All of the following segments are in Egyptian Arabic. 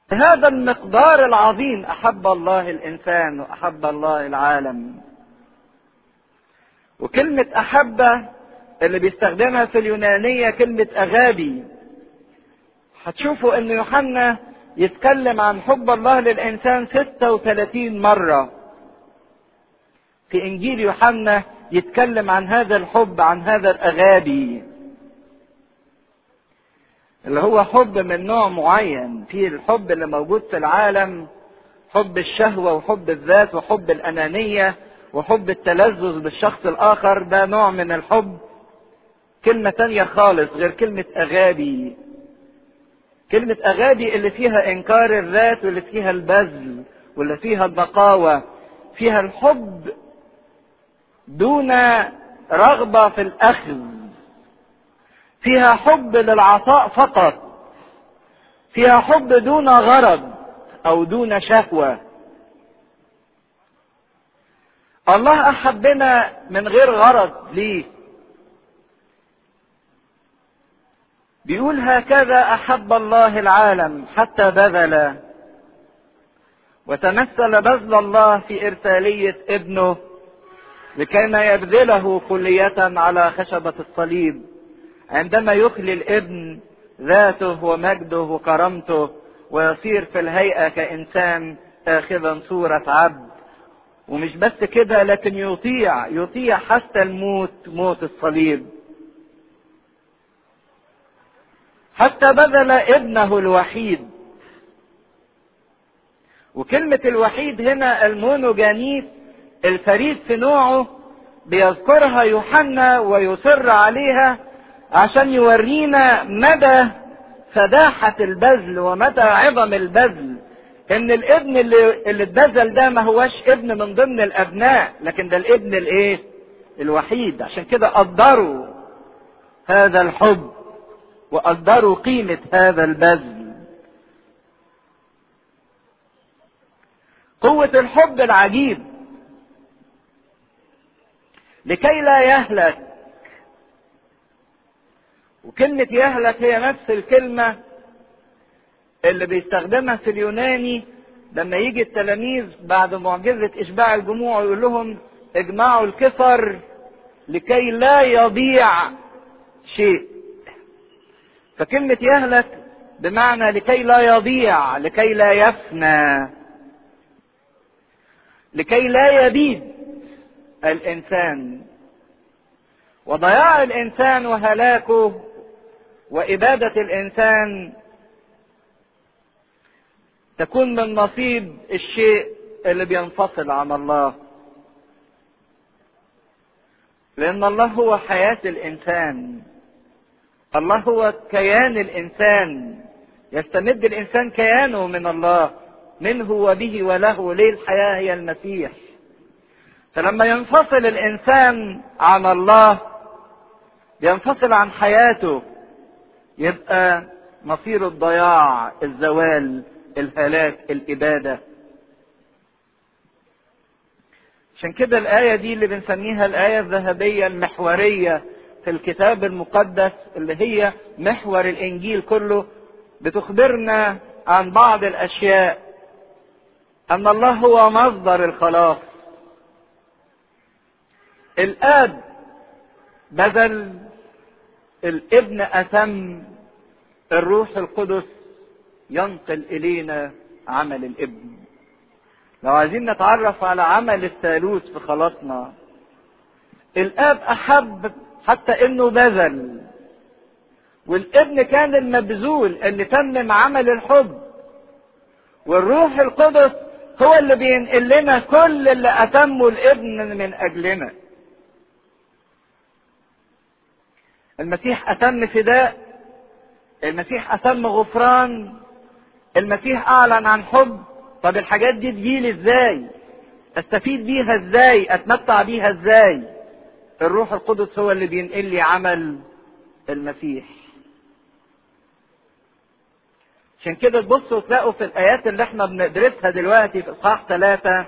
هذا المقدار العظيم احب الله الانسان واحب الله العالم وكلمة احبة اللي بيستخدمها في اليونانية كلمة اغابي هتشوفوا ان يوحنا يتكلم عن حب الله للانسان 36 مرة في انجيل يوحنا يتكلم عن هذا الحب عن هذا الاغابي اللي هو حب من نوع معين في الحب اللي موجود في العالم حب الشهوة وحب الذات وحب الأنانية وحب التلذذ بالشخص الآخر ده نوع من الحب كلمة تانية خالص غير كلمة أغابي كلمة أغابي اللي فيها إنكار الذات واللي فيها البذل واللي فيها النقاوة فيها الحب دون رغبة في الأخذ فيها حب للعطاء فقط فيها حب دون غرض او دون شهوه الله احبنا من غير غرض ليه بيقول هكذا احب الله العالم حتى بذل وتمثل بذل الله في ارساليه ابنه لكي يبذله كليه على خشبه الصليب عندما يخلي الابن ذاته ومجده وكرامته ويصير في الهيئة كإنسان آخذا صورة عبد ومش بس كده لكن يطيع يطيع حتى الموت موت الصليب حتى بذل ابنه الوحيد وكلمة الوحيد هنا المونوجانيس الفريد في نوعه بيذكرها يوحنا ويصر عليها عشان يورينا مدى فداحة البذل ومدى عظم البذل ان الابن اللي اللي اتبذل ده ما هوش ابن من ضمن الابناء لكن ده الابن الايه الوحيد عشان كده قدروا هذا الحب وقدروا قيمة هذا البذل قوة الحب العجيب لكي لا يهلك وكلمة يهلك هي نفس الكلمة اللي بيستخدمها في اليوناني لما يجي التلاميذ بعد معجزة إشباع الجموع يقول لهم اجمعوا الكفر لكي لا يضيع شيء فكلمة يهلك بمعنى لكي لا يضيع لكي لا يفنى لكي لا يبيد الإنسان وضياع الإنسان وهلاكه وإبادة الإنسان تكون من نصيب الشيء اللي بينفصل عن الله لأن الله هو حياة الإنسان الله هو كيان الإنسان يستمد الإنسان كيانه من الله منه وبه وله ليه الحياة هي المسيح فلما ينفصل الإنسان عن الله ينفصل عن حياته يبقى مصير الضياع الزوال الهلاك الإبادة عشان كده الآية دي اللي بنسميها الآية الذهبية المحورية في الكتاب المقدس اللي هي محور الإنجيل كله بتخبرنا عن بعض الأشياء أن الله هو مصدر الخلاص الآب بذل الابن أتم الروح القدس ينقل إلينا عمل الابن لو عايزين نتعرف على عمل الثالوث في خلاصنا الاب احب حتى انه بذل والابن كان المبذول اللي تمم عمل الحب والروح القدس هو اللي بينقل لنا كل اللي اتمه الابن من اجلنا المسيح اتم فداء المسيح اتم غفران المسيح اعلن عن حب طب الحاجات دي تجيلي ازاي استفيد بيها ازاي اتمتع بيها ازاي الروح القدس هو اللي بينقل لي عمل المسيح عشان كده تبصوا تلاقوا في الايات اللي احنا بندرسها دلوقتي في اصحاح ثلاثة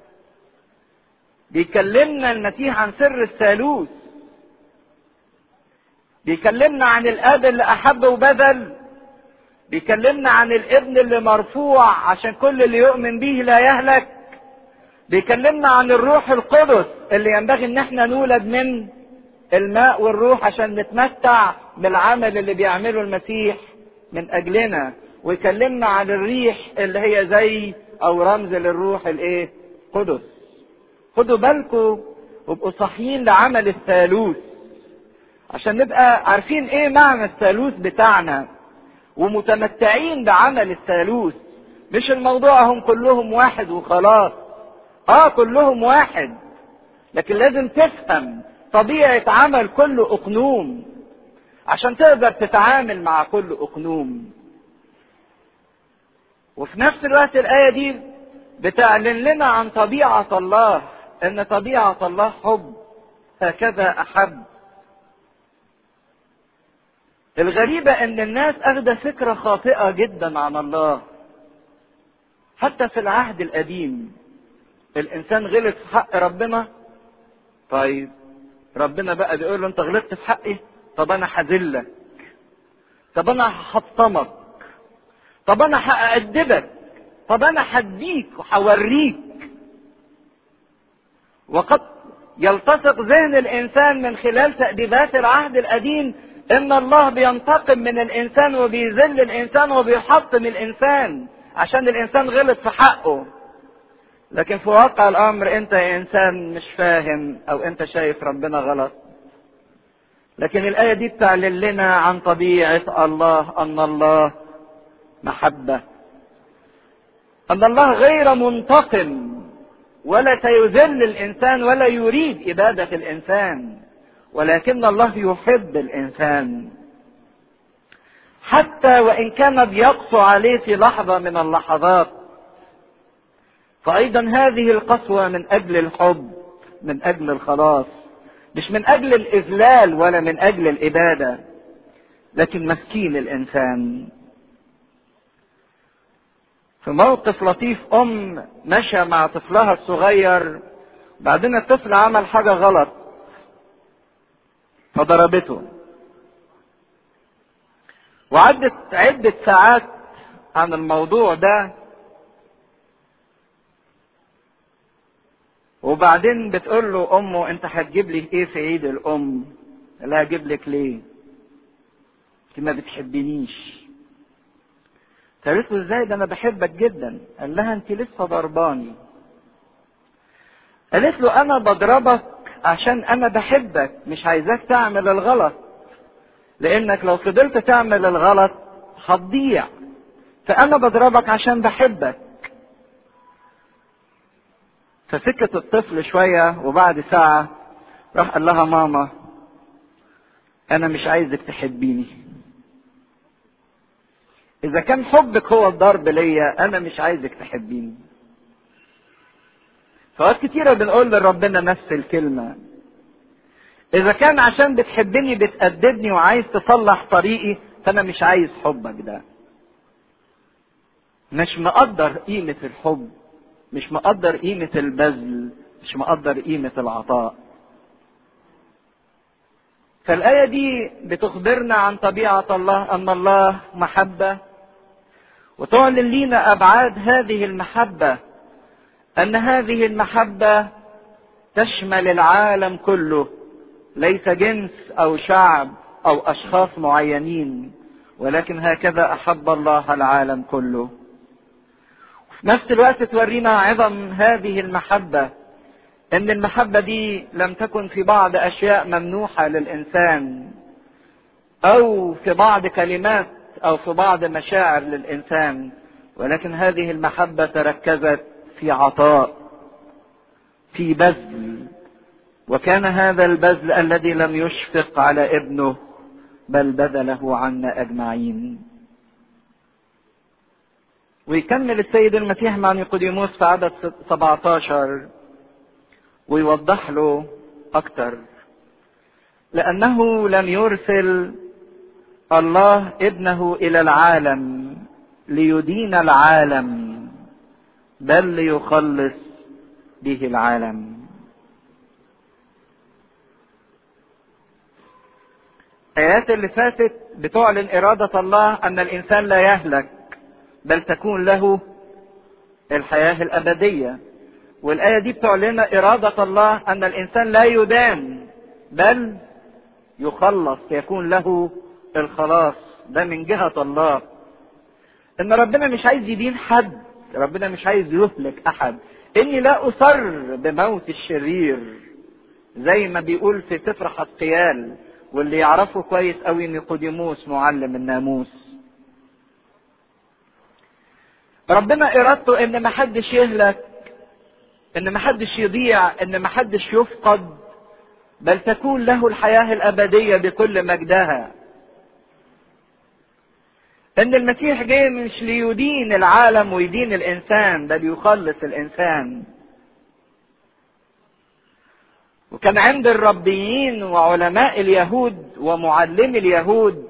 بيكلمنا المسيح عن سر الثالوث بيكلمنا عن الاب اللي احب وبذل بيكلمنا عن الابن اللي مرفوع عشان كل اللي يؤمن به لا يهلك بيكلمنا عن الروح القدس اللي ينبغي ان احنا نولد من الماء والروح عشان نتمتع بالعمل اللي بيعمله المسيح من اجلنا ويكلمنا عن الريح اللي هي زي او رمز للروح الايه قدس خدوا بالكم وابقوا صاحيين لعمل الثالوث عشان نبقى عارفين ايه معنى الثالوث بتاعنا ومتمتعين بعمل الثالوث مش الموضوع هم كلهم واحد وخلاص اه كلهم واحد لكن لازم تفهم طبيعة عمل كل اقنوم عشان تقدر تتعامل مع كل اقنوم وفي نفس الوقت الآية دي بتعلن لنا عن طبيعة الله ان طبيعة الله حب هكذا احب الغريبة ان الناس اخذ فكرة خاطئة جدا عن الله حتى في العهد القديم الانسان غلط في حق ربنا طيب ربنا بقى بيقول له انت غلطت في حقي طب انا هذلك طب انا هحطمك طب انا هأدبك طب انا هديك وهوريك وقد يلتصق ذهن الانسان من خلال تأديبات العهد القديم ان الله بينتقم من الانسان وبيذل الانسان وبيحطم الانسان عشان الانسان غلط في حقه لكن في واقع الامر انت يا انسان مش فاهم او انت شايف ربنا غلط لكن الايه دي بتعلن لنا عن طبيعه الله ان الله محبه ان الله غير منتقم ولا سيذل الانسان ولا يريد اباده الانسان ولكن الله يحب الانسان حتى وان كان بيقسو عليه في لحظه من اللحظات فايضا هذه القسوه من اجل الحب من اجل الخلاص مش من اجل الاذلال ولا من اجل الاباده لكن مسكين الانسان في موقف لطيف ام مشى مع طفلها الصغير بعدين الطفل عمل حاجه غلط فضربته وعدت عدة ساعات عن الموضوع ده وبعدين بتقول له امه انت هتجيب لي ايه في عيد الام لا هجيب لك ليه انت ما بتحبنيش قالت له ازاي ده انا بحبك جدا قال لها انت لسه ضرباني قالت له انا بضربك عشان انا بحبك مش عايزاك تعمل الغلط لانك لو فضلت تعمل الغلط هتضيع فانا بضربك عشان بحبك فسكت الطفل شوية وبعد ساعة راح قال لها ماما انا مش عايزك تحبيني اذا كان حبك هو الضرب ليا انا مش عايزك تحبيني فوقت كتيرة بنقول لربنا نفس الكلمة إذا كان عشان بتحبني بتأدبني وعايز تصلح طريقي فأنا مش عايز حبك ده. مش مقدر قيمة الحب، مش مقدر قيمة البذل، مش مقدر قيمة العطاء. فالآية دي بتخبرنا عن طبيعة الله أن الله محبة وتعلن لينا أبعاد هذه المحبة ان هذه المحبه تشمل العالم كله ليس جنس او شعب او اشخاص معينين ولكن هكذا احب الله العالم كله في نفس الوقت تورينا عظم هذه المحبه ان المحبه دي لم تكن في بعض اشياء ممنوحه للانسان او في بعض كلمات او في بعض مشاعر للانسان ولكن هذه المحبه تركزت في عطاء في بذل وكان هذا البذل الذي لم يشفق على ابنه بل بذله عنا اجمعين ويكمل السيد المسيح مع نيقوديموس في عدد 17 ويوضح له اكتر لانه لم يرسل الله ابنه الى العالم ليدين العالم بل ليخلص به العالم الآيات اللي فاتت بتعلن إرادة الله أن الإنسان لا يهلك بل تكون له الحياة الأبدية والآية دي بتعلن إرادة الله أن الإنسان لا يدان بل يخلص يكون له الخلاص ده من جهة الله إن ربنا مش عايز يدين حد ربنا مش عايز يهلك أحد إني لا أصر بموت الشرير زي ما بيقول في سفر حسقيال واللي يعرفه كويس قوي نيقوديموس معلم الناموس ربنا ارادته ان محدش يهلك ان محدش يضيع ان محدش يفقد بل تكون له الحياة الابدية بكل مجدها ان المسيح جاي مش ليدين العالم ويدين الانسان بل يخلص الانسان وكان عند الربيين وعلماء اليهود ومعلمي اليهود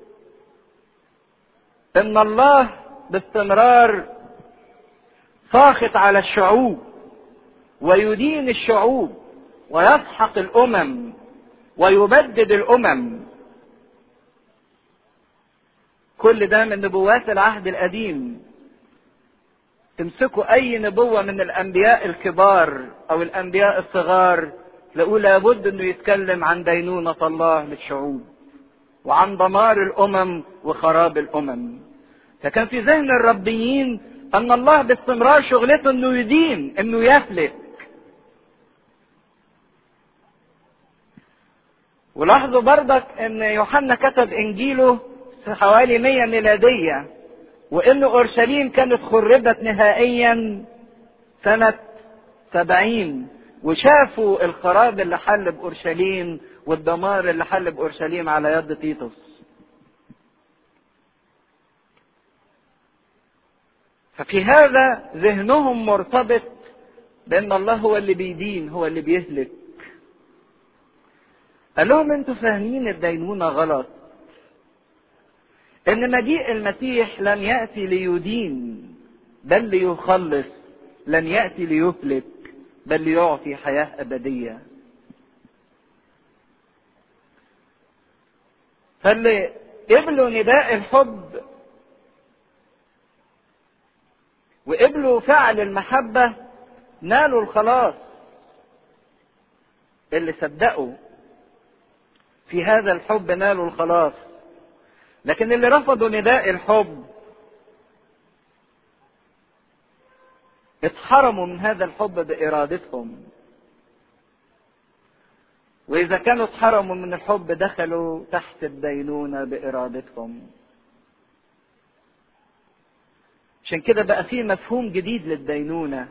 ان الله باستمرار ساخط على الشعوب ويدين الشعوب ويسحق الامم ويبدد الامم كل ده من نبوات العهد القديم تمسكوا اي نبوه من الانبياء الكبار او الانبياء الصغار تلاقوه لابد انه يتكلم عن دينونه الله للشعوب وعن دمار الامم وخراب الامم فكان في ذهن الربيين ان الله باستمرار شغلته انه يدين انه يهلك ولاحظوا بردك ان يوحنا كتب انجيله في حوالي 100 ميلادية وان اورشليم كانت خربت نهائيا سنة سبعين وشافوا الخراب اللي حل باورشليم والدمار اللي حل باورشليم على يد تيتوس ففي هذا ذهنهم مرتبط بان الله هو اللي بيدين هو اللي بيهلك قال لهم انتوا فاهمين الدينونة غلط ان مجيء المسيح لم يأتي ليدين بل ليخلص لن يأتي ليهلك بل ليعطي حياة أبدية فاللي قبلوا نداء الحب وقبلوا فعل المحبة نالوا الخلاص اللي صدقوا في هذا الحب نالوا الخلاص لكن اللي رفضوا نداء الحب اتحرموا من هذا الحب بارادتهم واذا كانوا اتحرموا من الحب دخلوا تحت الدينونه بارادتهم عشان كده بقى في مفهوم جديد للدينونه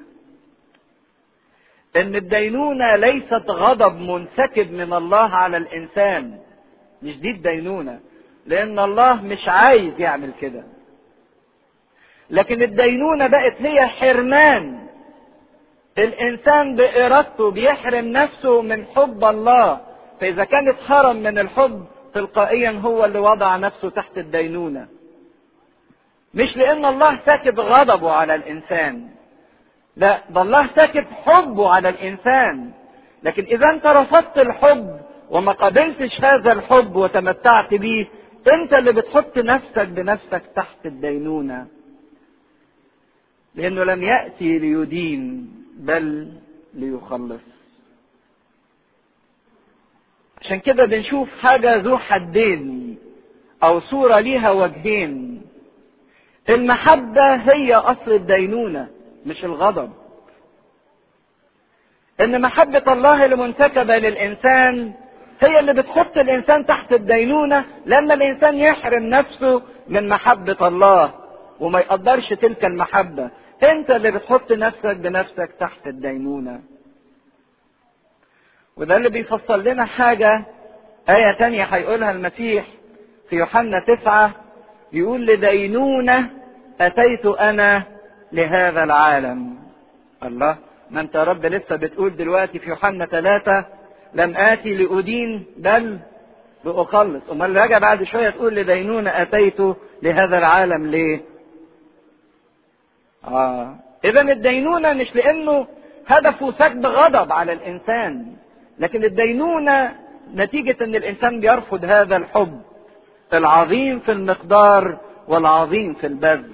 ان الدينونه ليست غضب منسكب من الله على الانسان مش دي الدينونه لان الله مش عايز يعمل كده لكن الدينونه بقت هي حرمان الانسان بارادته بيحرم نفسه من حب الله فاذا كان اتحرم من الحب تلقائيا هو اللي وضع نفسه تحت الدينونه مش لان الله ساكت غضبه على الانسان لا ده الله ساكت حبه على الانسان لكن اذا انت رفضت الحب وما قبلتش هذا الحب وتمتعت بيه انت اللي بتحط نفسك بنفسك تحت الدينونة لانه لم يأتي ليدين بل ليخلص عشان كده بنشوف حاجة ذو حدين او صورة ليها وجهين المحبة هي اصل الدينونة مش الغضب ان محبة الله اللي منتكبة للانسان هي اللي بتحط الانسان تحت الدينونة لما الانسان يحرم نفسه من محبة الله وما يقدرش تلك المحبة انت اللي بتحط نفسك بنفسك تحت الدينونة وده اللي بيفصل لنا حاجة آية تانية هيقولها المسيح في يوحنا تسعة يقول لدينونة أتيت أنا لهذا العالم الله ما انت يا رب لسه بتقول دلوقتي في يوحنا ثلاثة لم آتي لأدين بل لأخلص أمال راجع بعد شوية تقول لدينونة أتيت لهذا العالم ليه آه إذا الدينونة مش لأنه هدفه سكب غضب على الإنسان لكن الدينونة نتيجة ان الانسان بيرفض هذا الحب العظيم في المقدار والعظيم في البذل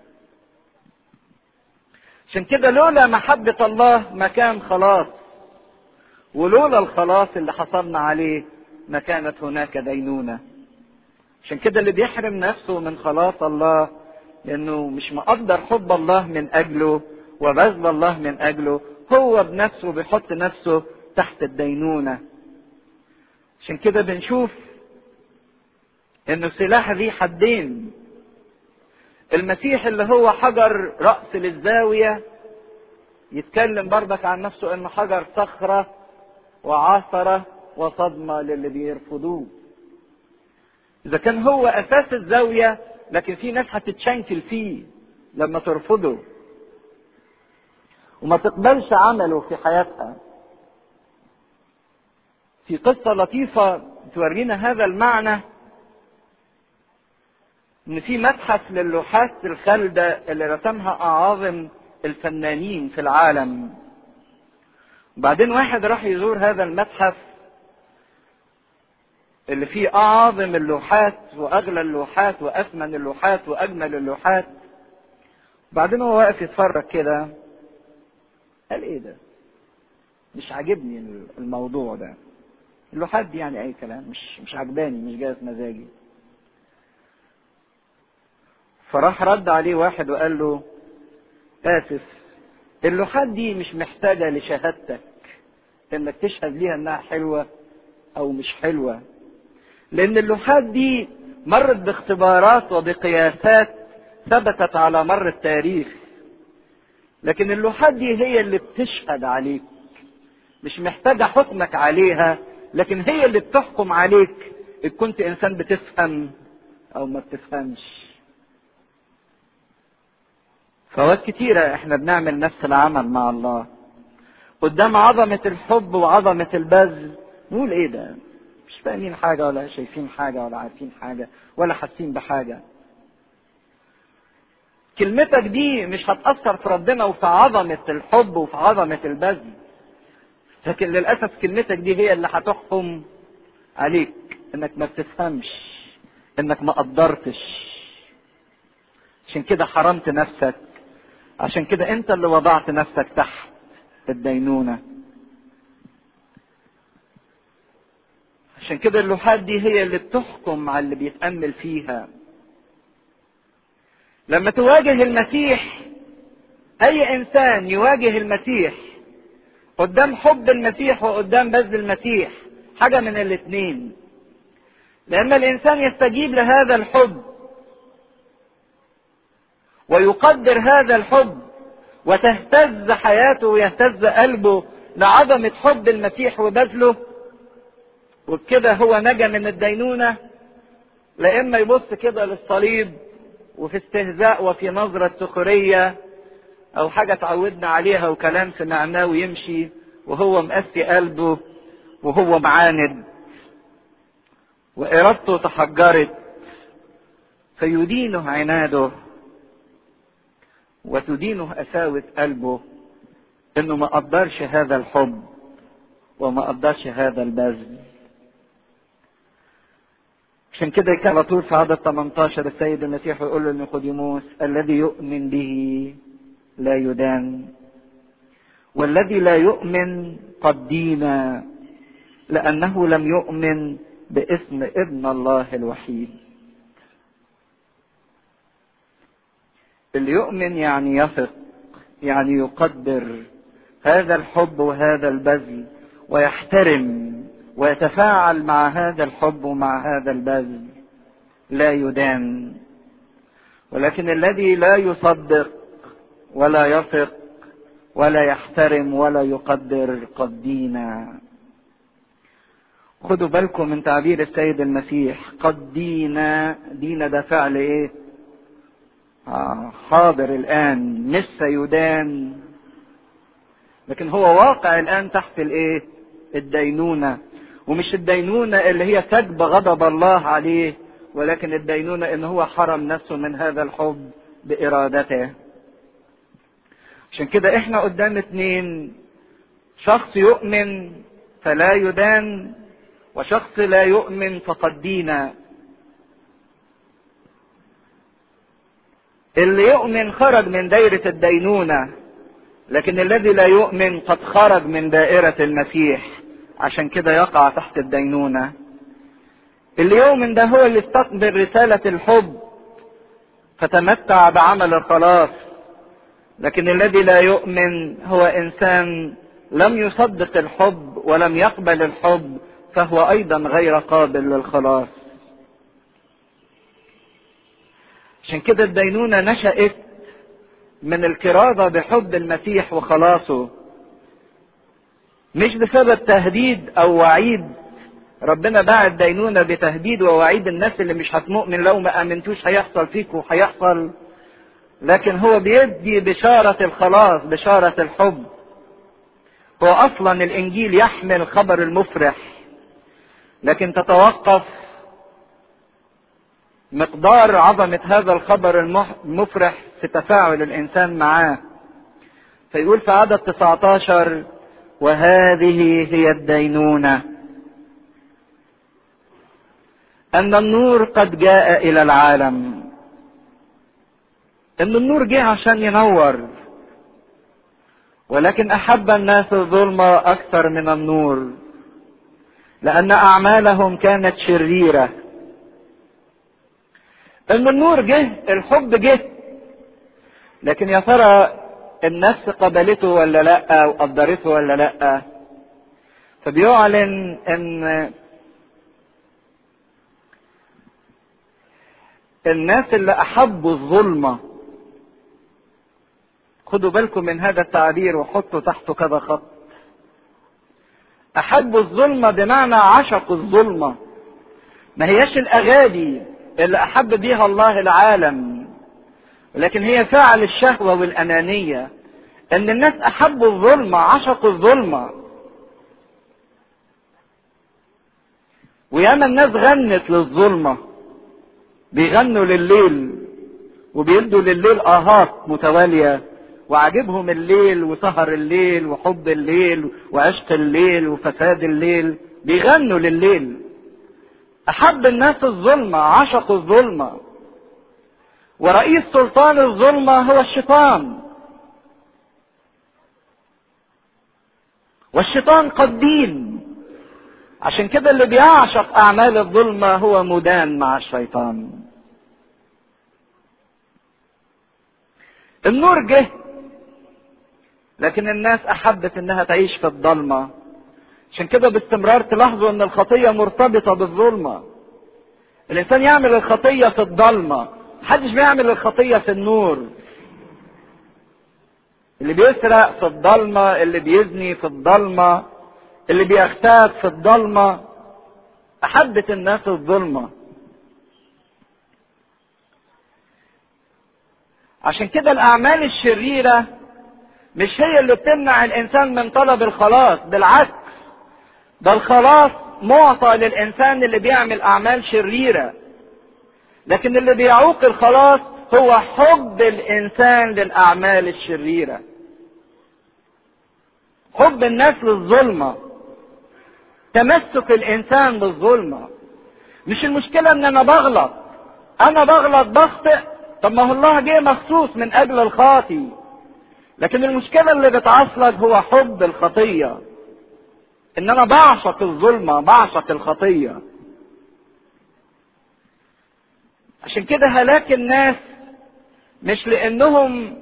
عشان كده لولا محبة الله ما كان خلاص ولولا الخلاص اللي حصلنا عليه ما كانت هناك دينونة عشان كده اللي بيحرم نفسه من خلاص الله لانه مش مقدر حب الله من اجله وبذل الله من اجله هو بنفسه بيحط نفسه تحت الدينونة عشان كده بنشوف انه سلاح ذي حدين المسيح اللي هو حجر رأس للزاوية يتكلم برضك عن نفسه انه حجر صخرة وعثرة وصدمة للي بيرفضوه اذا كان هو اساس الزاوية لكن في ناس هتتشنكل فيه لما ترفضه وما تقبلش عمله في حياتها في قصة لطيفة تورينا هذا المعنى ان في متحف للوحات الخالدة اللي رسمها اعاظم الفنانين في العالم وبعدين واحد راح يزور هذا المتحف اللي فيه اعظم اللوحات واغلى اللوحات واثمن اللوحات واجمل اللوحات بعدين هو واقف يتفرج كده قال ايه ده مش عاجبني الموضوع ده اللوحات دي يعني اي كلام مش مش عجباني مش جاي في مزاجي فراح رد عليه واحد وقال له اسف اللوحات دي مش محتاجه لشهادتك انك تشهد ليها انها حلوه او مش حلوه لان اللوحات دي مرت باختبارات وبقياسات ثبتت على مر التاريخ لكن اللوحات دي هي اللي بتشهد عليك مش محتاجه حكمك عليها لكن هي اللي بتحكم عليك ان كنت انسان بتفهم او ما بتفهمش فوقت كتيرة احنا بنعمل نفس العمل مع الله قدام عظمة الحب وعظمة البذل نقول ايه ده مش فاهمين حاجة ولا شايفين حاجة ولا عارفين حاجة ولا حاسين بحاجة كلمتك دي مش هتأثر في ربنا وفي عظمة الحب وفي عظمة البذل لكن للأسف كلمتك دي هي اللي هتحكم عليك انك ما بتفهمش انك ما قدرتش عشان كده حرمت نفسك عشان كده انت اللي وضعت نفسك تحت الدينونة عشان كده اللوحات دي هي اللي بتحكم على اللي بيتأمل فيها لما تواجه المسيح اي انسان يواجه المسيح قدام حب المسيح وقدام بذل المسيح حاجة من الاتنين لأن الإنسان يستجيب لهذا الحب ويقدر هذا الحب وتهتز حياته ويهتز قلبه لعظمة حب المسيح وبذله وبكده هو نجا من الدينونة لا إما يبص كده للصليب وفي استهزاء وفي نظرة سخرية أو حاجة تعودنا عليها وكلام سمعناه ويمشي وهو مقسي قلبه وهو معاند وإرادته تحجرت فيدينه عناده وتدينه قساوة قلبه انه ما قدرش هذا الحب وما قدرش هذا البذل عشان كده كان على طول في عدد 18 السيد المسيح يقول له لنيقوديموس الذي يؤمن به لا يدان والذي لا يؤمن قد دين لأنه لم يؤمن باسم ابن الله الوحيد اللي يؤمن يعني يثق يعني يقدر هذا الحب وهذا البذل ويحترم ويتفاعل مع هذا الحب ومع هذا البذل لا يدان ولكن الذي لا يصدق ولا يثق ولا يحترم ولا يقدر قد دينا خدوا بالكم من تعبير السيد المسيح قد دينا دينا ده فعل ايه آه حاضر الان مش سيدان لكن هو واقع الان تحت الايه الدينونه ومش الدينونه اللي هي سكب غضب الله عليه ولكن الدينونه ان هو حرم نفسه من هذا الحب بارادته عشان كده احنا قدام اتنين شخص يؤمن فلا يدان وشخص لا يؤمن فقد دين اللي يؤمن خرج من دايرة الدينونة لكن الذي لا يؤمن قد خرج من دائرة المسيح عشان كده يقع تحت الدينونة اللي يؤمن ده هو اللي استقبل رسالة الحب فتمتع بعمل الخلاص لكن الذي لا يؤمن هو انسان لم يصدق الحب ولم يقبل الحب فهو ايضا غير قابل للخلاص عشان كده الدينونه نشات من الكرازه بحب المسيح وخلاصه مش بسبب تهديد او وعيد ربنا باع الدينونة بتهديد ووعيد الناس اللي مش هتمؤمن لو ما امنتوش هيحصل فيكم وهيحصل لكن هو بيدي بشارة الخلاص بشارة الحب هو اصلا الانجيل يحمل خبر المفرح لكن تتوقف مقدار عظمة هذا الخبر المفرح في تفاعل الانسان معاه فيقول في عدد 19 وهذه هي الدينونه ان النور قد جاء الى العالم ان النور جه عشان ينور ولكن احب الناس الظلم اكثر من النور لان اعمالهم كانت شريره ان النور جه الحب جه لكن يا ترى النفس قبلته ولا لا وقدرته ولا لا فبيعلن ان الناس اللي احبوا الظلمه خدوا بالكم من هذا التعبير وحطوا تحته كذا خط احبوا الظلمه بمعنى عشقوا الظلمه ما هياش الاغادي اللي احب بيها الله العالم لكن هي فعل الشهوه والانانيه ان الناس احبوا الظلمه عشقوا الظلمه وياما الناس غنت للظلمه بيغنوا لليل وبيدوا لليل اهات متواليه وعجبهم الليل وسهر الليل وحب الليل وعشق الليل وفساد الليل بيغنوا لليل احب الناس الظلمه عشقوا الظلمه ورئيس سلطان الظلمه هو الشيطان والشيطان قد دين عشان كده اللي بيعشق اعمال الظلمه هو مدان مع الشيطان النور جه لكن الناس احبت انها تعيش في الضلمه عشان كده باستمرار تلاحظوا ان الخطيه مرتبطه بالظلمه الانسان يعمل الخطيه في الضلمه محدش بيعمل الخطيه في النور اللي بيسرق في الضلمه اللي بيزني في الضلمه اللي بيغتاب في الضلمه احبت الناس الظلمه عشان كده الاعمال الشريره مش هي اللي بتمنع الانسان من طلب الخلاص بالعكس ده الخلاص معطى للانسان اللي بيعمل اعمال شريره لكن اللي بيعوق الخلاص هو حب الانسان للاعمال الشريره حب الناس للظلمه تمسك الانسان بالظلمه مش المشكله ان انا بغلط انا بغلط بخطئ طب ما هو الله جه مخصوص من اجل الخاطي لكن المشكلة اللي بتعصلك هو حب الخطية ان انا بعشق الظلمة بعشق الخطية عشان كده هلاك الناس مش لانهم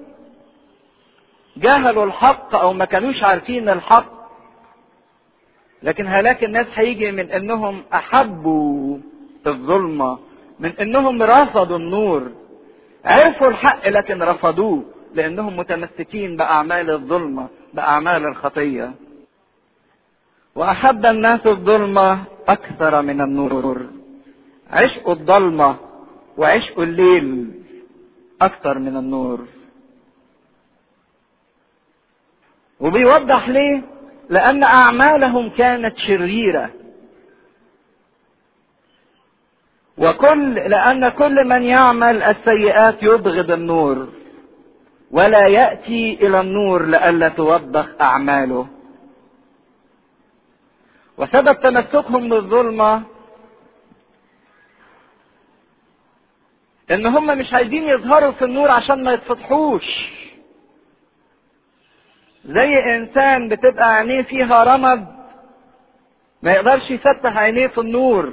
جهلوا الحق او ما كانوش عارفين الحق لكن هلاك الناس هيجي من انهم احبوا الظلمة من انهم رفضوا النور عرفوا الحق لكن رفضوه لانهم متمسكين باعمال الظلمه باعمال الخطيه واحب الناس الظلمه اكثر من النور عشقوا الظلمه وعشقوا الليل اكثر من النور وبيوضح ليه لان اعمالهم كانت شريره وكل لان كل من يعمل السيئات يبغض النور ولا ياتي الى النور لئلا توبخ اعماله وسبب تمسكهم بالظلمة ان هم مش عايزين يظهروا في النور عشان ما يتفتحوش زي انسان بتبقى عينيه فيها رمد ما يقدرش يفتح عينيه في النور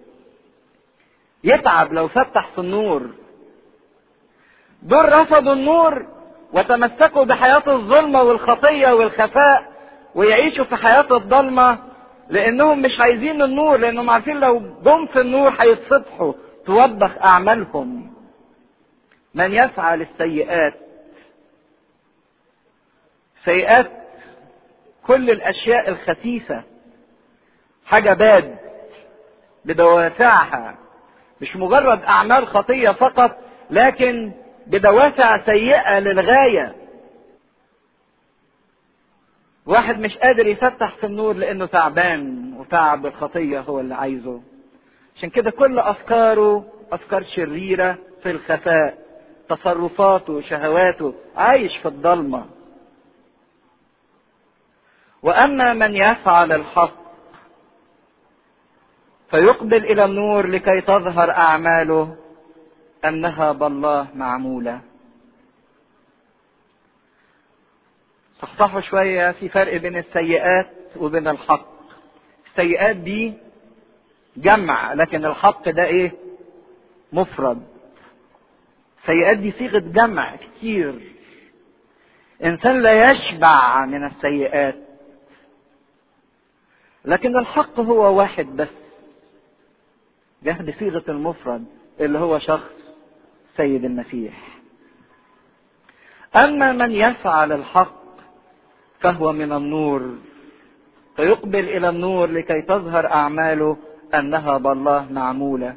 يتعب لو فتح في النور دول رفضوا النور وتمسكوا بحياة الظلمة والخطية والخفاء ويعيشوا في حياة الضلمة لانهم مش عايزين النور لانهم عارفين لو جم في النور هيتصبحوا توبخ اعمالهم من يفعل السيئات سيئات كل الاشياء الخسيسة حاجة باد بدوافعها مش مجرد اعمال خطية فقط لكن بدوافع سيئة للغاية واحد مش قادر يفتح في النور لانه تعبان وتعب الخطية هو اللي عايزه عشان كده كل افكاره افكار شريرة في الخفاء تصرفاته شهواته عايش في الضلمة واما من يفعل الحق فيقبل الى النور لكي تظهر اعماله انها بالله معموله صحصحوا شويه في فرق بين السيئات وبين الحق السيئات دي جمع لكن الحق ده ايه مفرد السيئات دي صيغه جمع كتير انسان لا يشبع من السيئات لكن الحق هو واحد بس جه بصيغه المفرد اللي هو شخص سيد المسيح اما من يفعل الحق فهو من النور فيقبل الى النور لكي تظهر اعماله انها بالله معموله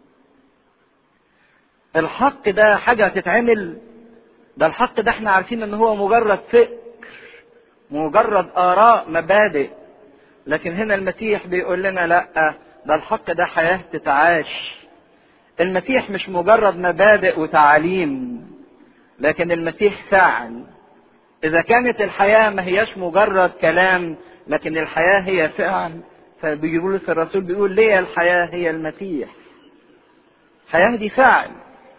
الحق ده حاجه تتعمل ده الحق ده احنا عارفين ان هو مجرد فكر مجرد اراء مبادئ لكن هنا المسيح بيقول لنا لا ده الحق ده حياه تتعاش المسيح مش مجرد مبادئ وتعاليم لكن المسيح فاعل اذا كانت الحياه ما هياش مجرد كلام لكن الحياه هي فعل فبيقول الرسول بيقول ليه الحياه هي المسيح الحياه دي فعل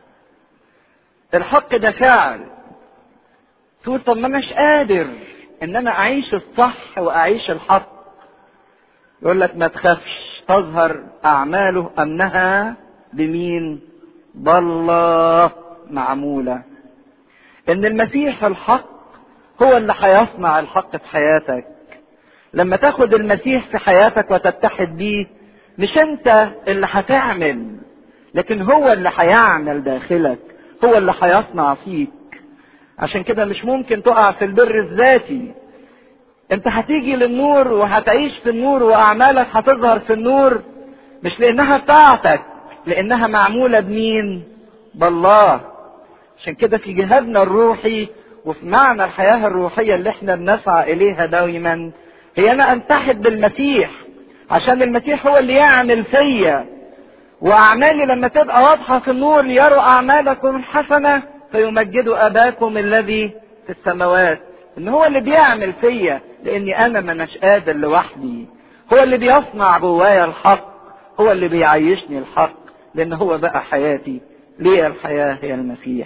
الحق ده فعل تقول طب ما مش قادر ان انا اعيش الصح واعيش الحق يقول لك ما تخافش تظهر اعماله انها بمين بالله معموله ان المسيح الحق هو اللي هيصنع الحق في حياتك لما تاخد المسيح في حياتك وتتحد بيه مش انت اللي هتعمل لكن هو اللي هيعمل داخلك هو اللي هيصنع فيك عشان كده مش ممكن تقع في البر الذاتي انت هتيجي للنور وهتعيش في النور واعمالك هتظهر في النور مش لانها بتاعتك لانها معموله بمين بالله عشان كده في جهادنا الروحي وفي معنى الحياه الروحيه اللي احنا بنسعى اليها دائما هي انا انتحد بالمسيح عشان المسيح هو اللي يعمل فيا واعمالي لما تبقى واضحه في النور ليروا اعمالكم الحسنه فيمجدوا اباكم الذي في السماوات ان هو اللي بيعمل فيا لاني انا ما مش قادر لوحدي هو اللي بيصنع جوايا الحق هو اللي بيعيشني الحق لان هو بقى حياتي ليه الحياه هي المسيح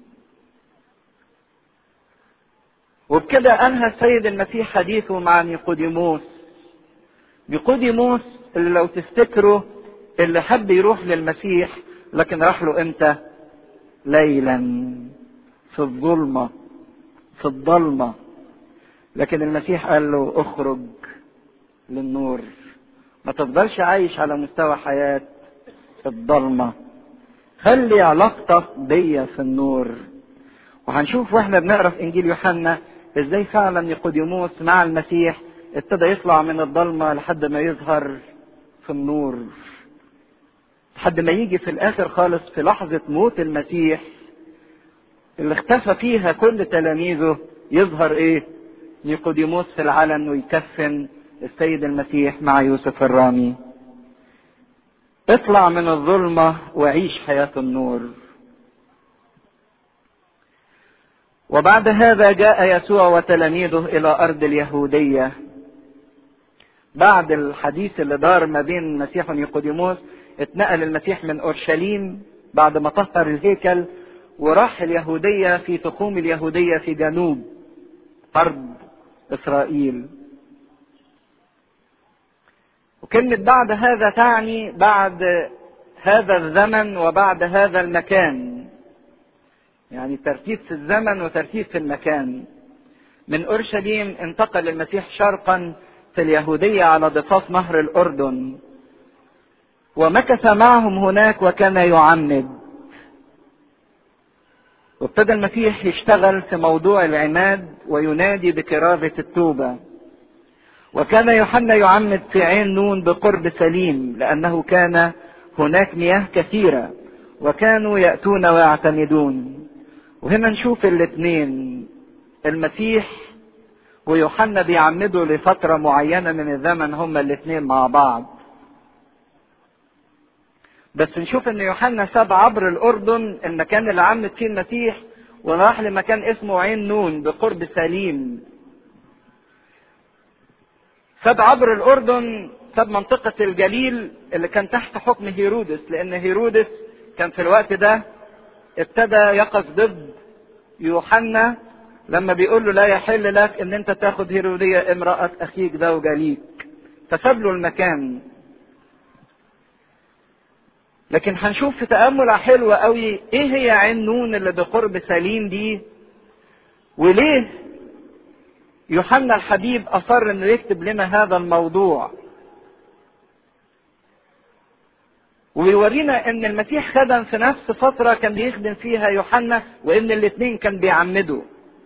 وبكده انهى السيد المسيح حديثه مع نيقوديموس نيقوديموس اللي لو تفتكروا اللي حب يروح للمسيح لكن راح له امتى ليلا في الظلمه في الضلمه لكن المسيح قال له اخرج للنور ما تفضلش عايش على مستوى حياه الضلمه خلي علاقتك بيا في النور وهنشوف واحنا بنقرا في انجيل يوحنا ازاي فعلا نيقوديموس مع المسيح ابتدى يطلع من الضلمه لحد ما يظهر في النور لحد ما يجي في الاخر خالص في لحظه موت المسيح اللي اختفى فيها كل تلاميذه يظهر ايه نيقوديموس في العلن ويكفن السيد المسيح مع يوسف الرامي اطلع من الظلمه وعيش حياه النور وبعد هذا جاء يسوع وتلاميذه الى ارض اليهوديه بعد الحديث اللي دار ما بين المسيح ونيقوديموس اتنقل المسيح من اورشليم بعد ما طهر الهيكل وراح اليهودية في تخوم اليهودية في جنوب أرض إسرائيل وكلمة بعد هذا تعني بعد هذا الزمن وبعد هذا المكان يعني ترتيب في الزمن وترتيب في المكان من اورشليم انتقل المسيح شرقا في اليهوديه على ضفاف نهر الاردن ومكث معهم هناك وكان يعمد وابتدى المسيح يشتغل في موضوع العماد وينادي بكرازة التوبة وكان يوحنا يعمد في عين نون بقرب سليم لأنه كان هناك مياه كثيرة وكانوا يأتون ويعتمدون وهنا نشوف الاثنين المسيح ويوحنا بيعمدوا لفترة معينة من الزمن هما الاثنين مع بعض بس نشوف ان يوحنا ساب عبر الاردن المكان اللي عمد فيه المسيح وراح لمكان اسمه عين نون بقرب سليم ساب عبر الاردن ساب منطقة الجليل اللي كان تحت حكم هيرودس لان هيرودس كان في الوقت ده ابتدى يقف ضد يوحنا لما بيقول له لا يحل لك ان انت تاخد هيرودية امرأة اخيك زوجة ليك فساب له المكان لكن هنشوف في تأمل حلوة قوي ايه هي عين نون اللي بقرب سليم دي وليه يوحنا الحبيب اصر انه يكتب لنا هذا الموضوع ويورينا ان المسيح خدم في نفس فترة كان بيخدم فيها يوحنا وان الاتنين كان بيعمدوا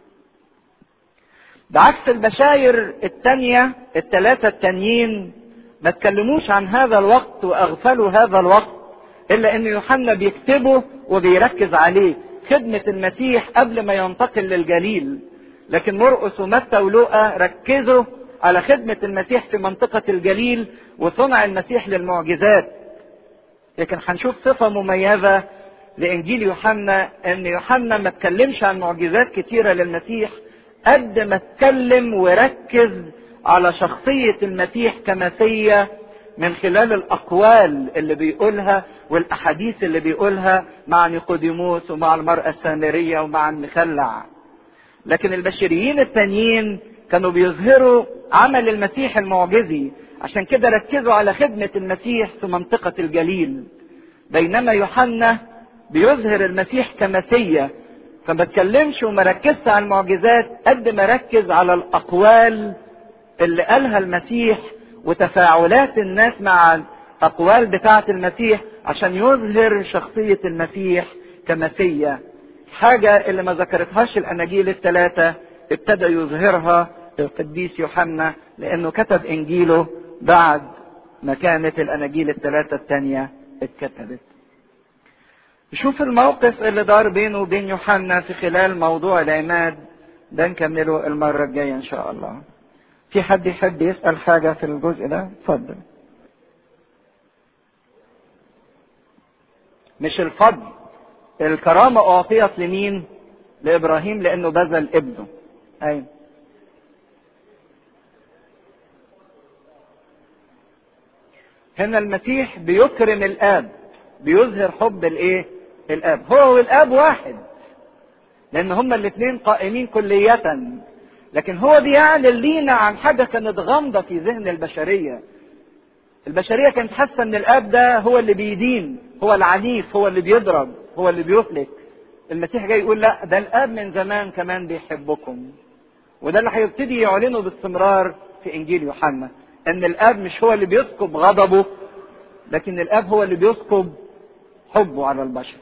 بعكس البشاير التانية التلاتة التانيين ما تكلموش عن هذا الوقت واغفلوا هذا الوقت الا ان يوحنا بيكتبه وبيركز عليه خدمة المسيح قبل ما ينتقل للجليل لكن مرقس ومتى ولوقا ركزوا على خدمة المسيح في منطقة الجليل وصنع المسيح للمعجزات لكن هنشوف صفة مميزة لإنجيل يوحنا إن يوحنا ما اتكلمش عن معجزات كتيرة للمسيح قد ما اتكلم وركز على شخصية المسيح كمسيا من خلال الأقوال اللي بيقولها والأحاديث اللي بيقولها مع نيقوديموس ومع المرأة السامرية ومع المخلع لكن البشريين التانيين كانوا بيظهروا عمل المسيح المعجزي عشان كده ركزوا على خدمة المسيح في منطقة الجليل بينما يوحنا بيظهر المسيح كمسيا فما اتكلمش وما ركزش على المعجزات قد ما ركز على الأقوال اللي قالها المسيح وتفاعلات الناس مع الأقوال بتاعة المسيح عشان يظهر شخصية المسيح كمسيا حاجة اللي ما ذكرتهاش الأناجيل الثلاثة ابتدى يظهرها القديس يوحنا لأنه كتب إنجيله بعد ما كانت الأناجيل الثلاثة الثانية اتكتبت. شوف الموقف اللي دار بينه وبين يوحنا في خلال موضوع العماد ده نكمله المرة الجاية إن شاء الله. في حد يحب يسأل حاجة في الجزء ده؟ اتفضل. مش الفضل الكرامة أعطيت لمين؟ لإبراهيم لأنه بذل ابنه. أيوه. هنا المسيح بيكرم الاب بيظهر حب الايه الاب هو والاب واحد لان هما الاثنين قائمين كلية لكن هو بيعلن لينا عن حاجة كانت غامضة في ذهن البشرية البشرية كانت حاسة ان الاب ده هو اللي بيدين هو العنيف هو اللي بيضرب هو اللي بيهلك المسيح جاي يقول لا ده الاب من زمان كمان بيحبكم وده اللي هيبتدي يعلنه باستمرار في انجيل يوحنا ان الاب مش هو اللي بيسكب غضبه لكن الاب هو اللي بيسكب حبه على البشر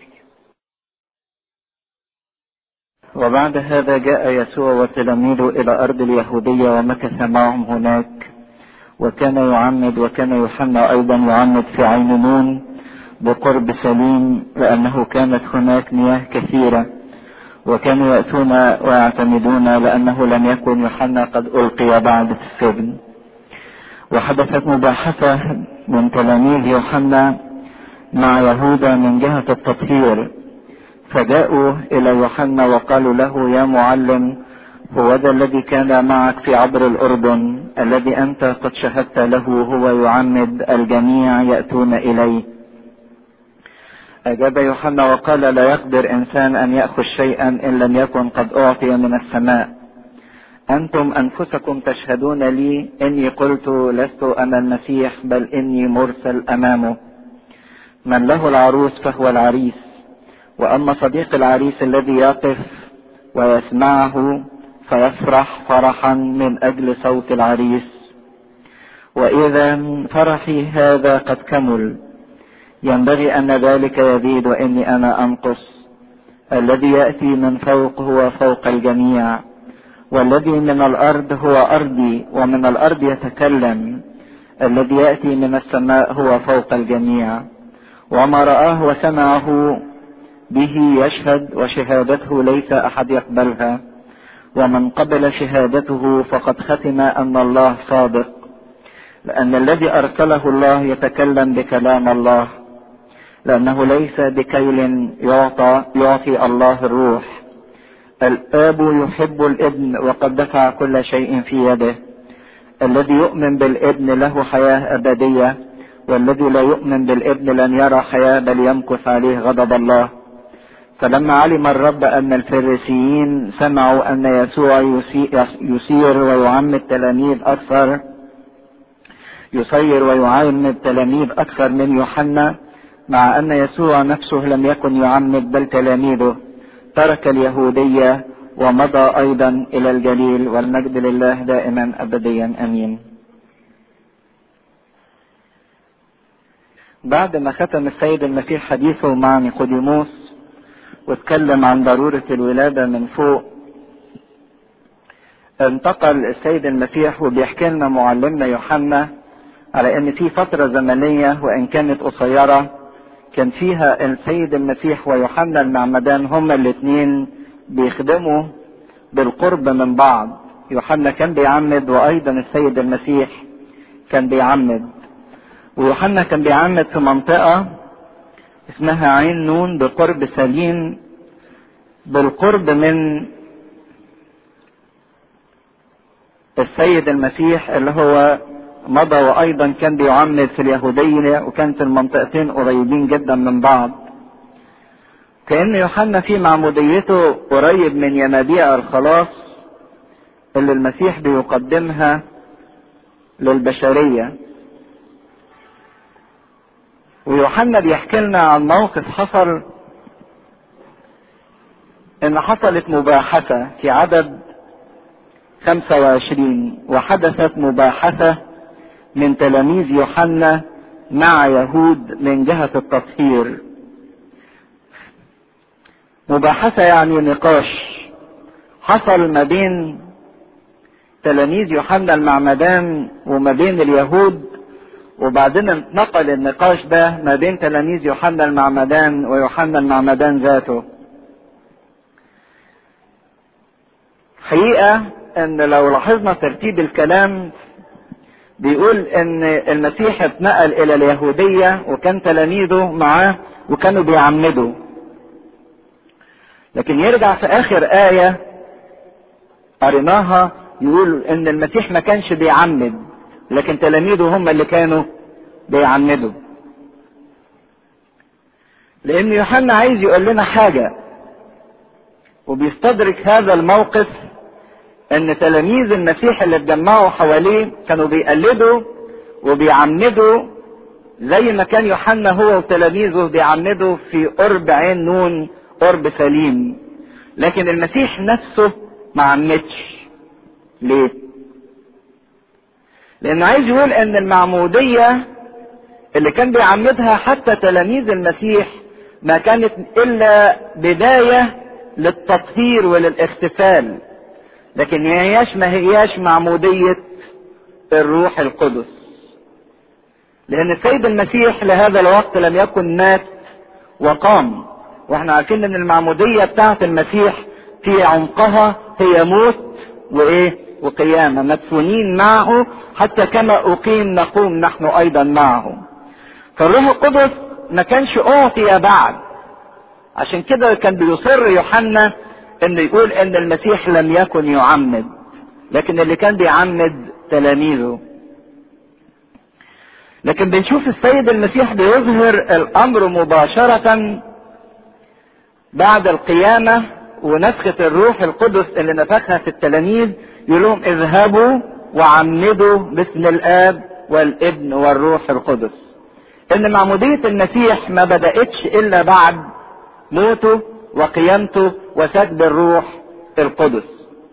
وبعد هذا جاء يسوع وتلاميذه الى ارض اليهوديه ومكث معهم هناك وكان يعمد وكان يوحنا ايضا يعمد في عين نون بقرب سليم لانه كانت هناك مياه كثيره وكانوا ياتون ويعتمدون لانه لم يكن يوحنا قد القي بعد في السجن وحدثت مباحثة من تلاميذ يوحنا مع يهوذا من جهة التطهير فجاءوا إلى يوحنا وقالوا له يا معلم هو ذا الذي كان معك في عبر الأردن الذي أنت قد شهدت له هو يعمد الجميع يأتون إليه أجاب يوحنا وقال لا يقدر إنسان أن يأخذ شيئا إن لم يكن قد أعطي من السماء أنتم أنفسكم تشهدون لي إني قلت لست أنا المسيح بل إني مرسل أمامه من له العروس فهو العريس وأما صديق العريس الذي يقف ويسمعه فيفرح فرحا من أجل صوت العريس وإذا فرحي هذا قد كمل ينبغي أن ذلك يزيد وإني أنا أنقص الذي يأتي من فوق هو فوق الجميع والذي من الأرض هو أرضي ومن الأرض يتكلم الذي يأتي من السماء هو فوق الجميع وما رآه وسمعه به يشهد وشهادته ليس أحد يقبلها ومن قبل شهادته فقد ختم أن الله صادق لأن الذي أرسله الله يتكلم بكلام الله لأنه ليس بكيل يعطى يعطي الله الروح الآب يحب الابن وقد دفع كل شيء في يده الذي يؤمن بالابن له حياة أبدية والذي لا يؤمن بالابن لن يرى حياة بل يمكث عليه غضب الله فلما علم الرب أن الفريسيين سمعوا أن يسوع يسير ويعمد تلاميذ أكثر يسير ويعمد تلاميذ أكثر من يوحنا مع أن يسوع نفسه لم يكن يعمد بل تلاميذه ترك اليهودية ومضى أيضا إلى الجليل والمجد لله دائما أبديا أمين بعد ما ختم السيد المسيح حديثه مع نيقوديموس واتكلم عن ضرورة الولادة من فوق انتقل السيد المسيح وبيحكي لنا معلمنا يوحنا على ان في فترة زمنية وان كانت قصيرة كان فيها السيد المسيح ويوحنا المعمدان هما الاثنين بيخدموا بالقرب من بعض يوحنا كان بيعمد وايضا السيد المسيح كان بيعمد ويوحنا كان بيعمد في منطقة اسمها عين نون بقرب سليم بالقرب من السيد المسيح اللي هو مضى وايضا كان بيعمد في اليهودية وكانت المنطقتين قريبين جدا من بعض كأن يوحنا في معموديته قريب من ينابيع الخلاص اللي المسيح بيقدمها للبشرية ويوحنا بيحكي لنا عن موقف حصل ان حصلت مباحثة في عدد 25 وحدثت مباحثة من تلاميذ يوحنا مع يهود من جهة التطهير مباحثة يعني نقاش حصل ما بين تلاميذ يوحنا المعمدان وما بين اليهود وبعدين انتقل النقاش ده ما بين تلاميذ يوحنا المعمدان ويوحنا المعمدان ذاته حقيقة ان لو لاحظنا ترتيب الكلام بيقول ان المسيح اتنقل الى اليهودية وكان تلاميذه معاه وكانوا بيعمدوا لكن يرجع في اخر آية قريناها يقول ان المسيح ما كانش بيعمد لكن تلاميذه هم اللي كانوا بيعمدوا لان يوحنا عايز يقول لنا حاجة وبيستدرك هذا الموقف ان تلاميذ المسيح اللي اتجمعوا حواليه كانوا بيقلدوا وبيعمدوا زي ما كان يوحنا هو وتلاميذه بيعمدوا في قرب عين نون قرب سليم لكن المسيح نفسه ما عمدش ليه لانه عايز يقول ان المعمودية اللي كان بيعمدها حتى تلاميذ المسيح ما كانت الا بداية للتطهير وللاختفال لكن هياش ما هياش معمودية الروح القدس لان السيد المسيح لهذا الوقت لم يكن مات وقام واحنا عارفين ان المعمودية بتاعة المسيح في عمقها هي موت وايه وقيامة مدفونين معه حتى كما اقيم نقوم نحن ايضا معه فالروح القدس ما كانش اعطي بعد عشان كده كان بيصر يوحنا انه يقول ان المسيح لم يكن يعمد لكن اللي كان بيعمد تلاميذه لكن بنشوف السيد المسيح بيظهر الامر مباشرة بعد القيامة ونفخة الروح القدس اللي نفخها في التلاميذ يقول لهم اذهبوا وعمدوا باسم الاب والابن والروح القدس ان معمودية المسيح ما بدأتش الا بعد موته وقيامته وسكب الروح القدس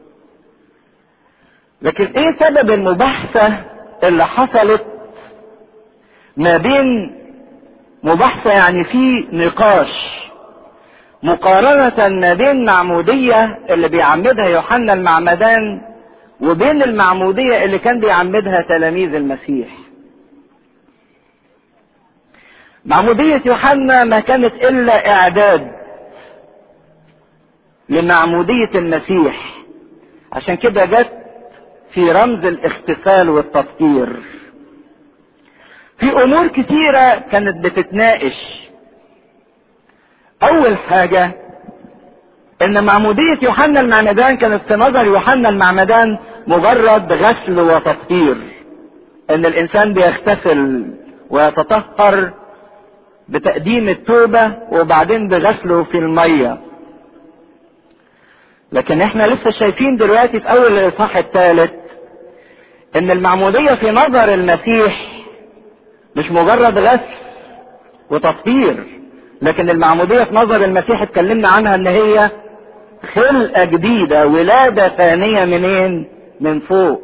لكن ايه سبب المباحثة اللي حصلت ما بين مباحثة يعني في نقاش مقارنة ما بين معمودية اللي بيعمدها يوحنا المعمدان وبين المعمودية اللي كان بيعمدها تلاميذ المسيح معمودية يوحنا ما كانت إلا إعداد لمعمودية المسيح عشان كده جت في رمز الاختفال والتطهير في امور كتيرة كانت بتتناقش اول حاجة ان معمودية يوحنا المعمدان كانت في نظر يوحنا المعمدان مجرد غسل وتطهير ان الانسان بيغتسل ويتطهر بتقديم التوبة وبعدين بغسله في المية لكن احنا لسه شايفين دلوقتي في اول الاصحاح الثالث ان المعمودية في نظر المسيح مش مجرد غسل وتطهير لكن المعمودية في نظر المسيح اتكلمنا عنها ان هي خلقة جديدة ولادة ثانية منين من فوق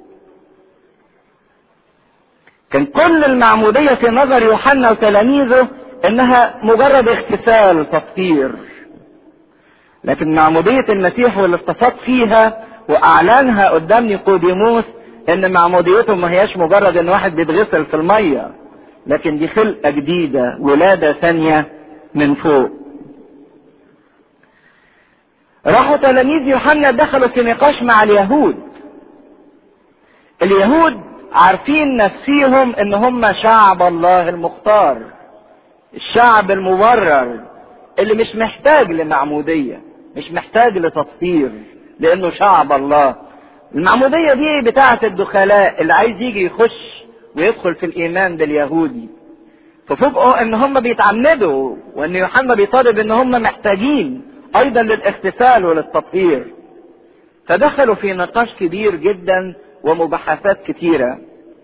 كان كل المعمودية في نظر يوحنا وتلاميذه انها مجرد اغتسال تطهير لكن معمودية المسيح واللي استفاض فيها واعلنها قدام نيقوديموس ان معموديته ما هياش مجرد ان واحد بيتغسل في المية لكن دي خلقة جديدة ولادة ثانية من فوق راحوا تلاميذ يوحنا دخلوا في نقاش مع اليهود اليهود عارفين نفسيهم ان هم شعب الله المختار الشعب المبرر اللي مش محتاج لمعمودية مش محتاج لتطهير لانه شعب الله المعمودية دي بتاعة الدخلاء اللي عايز يجي يخش ويدخل في الايمان باليهودي ففوجئوا ان هم بيتعمدوا وان يوحنا بيطالب ان هم محتاجين ايضا للاغتسال وللتطهير فدخلوا في نقاش كبير جدا ومباحثات كتيرة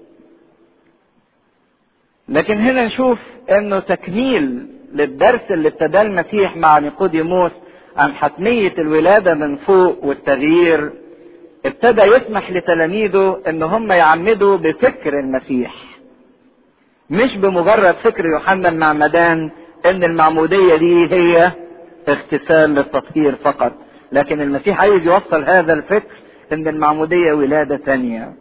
لكن هنا نشوف انه تكميل للدرس اللي ابتداه المسيح مع نيقوديموس عن حتمية الولادة من فوق والتغيير ابتدى يسمح لتلاميذه ان هم يعمدوا بفكر المسيح مش بمجرد فكر يوحنا المعمدان ان المعمودية دي هي اغتسال للتطهير فقط لكن المسيح عايز يوصل هذا الفكر ان المعمودية ولادة ثانية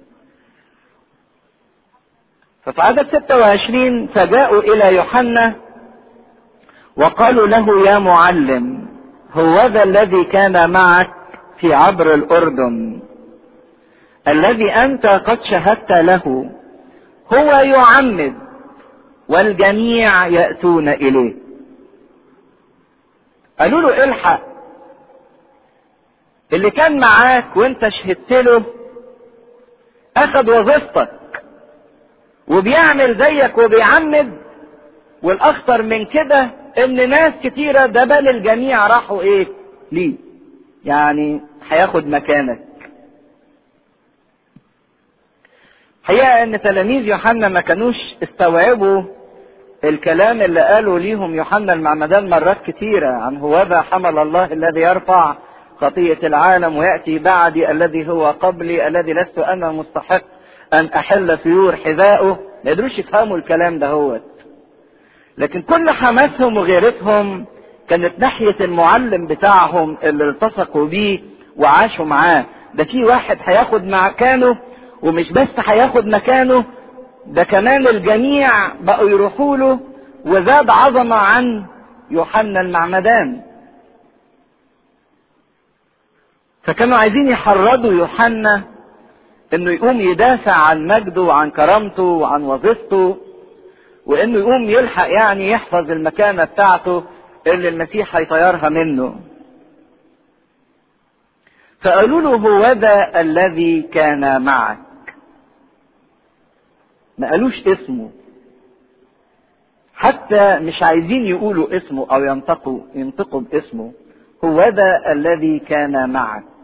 ففي عدد 26 فجاءوا الى يوحنا وقالوا له يا معلم هو ذا الذي كان معك في عبر الاردن الذي انت قد شهدت له هو يعمد والجميع ياتون اليه قالوا له الحق اللي كان معاك وانت شهدت له اخذ وظيفتك وبيعمل زيك وبيعمد والاخطر من كده ان ناس كتيره ده بل الجميع راحوا ايه ليه يعني هياخد مكانك حقيقة ان تلاميذ يوحنا ما كانوش استوعبوا الكلام اللي قالوا ليهم يوحنا المعمدان مرات كتيرة عن هوذا حمل الله الذي يرفع خطية العالم ويأتي بعدي الذي هو قبلي الذي لست أنا مستحق أن أحل سيور حذائه ما يقدروش يفهموا الكلام ده هو لكن كل حماسهم وغيرتهم كانت ناحية المعلم بتاعهم اللي التصقوا بيه وعاشوا معاه ده في واحد هياخد مكانه ومش بس هياخد مكانه ده كمان الجميع بقوا يروحوا له وزاد عظمة عن يوحنا المعمدان فكانوا عايزين يحرضوا يوحنا انه يقوم يدافع عن مجده وعن كرامته وعن وظيفته وانه يقوم يلحق يعني يحفظ المكانة بتاعته اللي المسيح هيطيرها منه فقالوا له هو ذا الذي كان معك ما قالوش اسمه حتى مش عايزين يقولوا اسمه او ينطقوا ينطقوا باسمه هو ذا الذي كان معك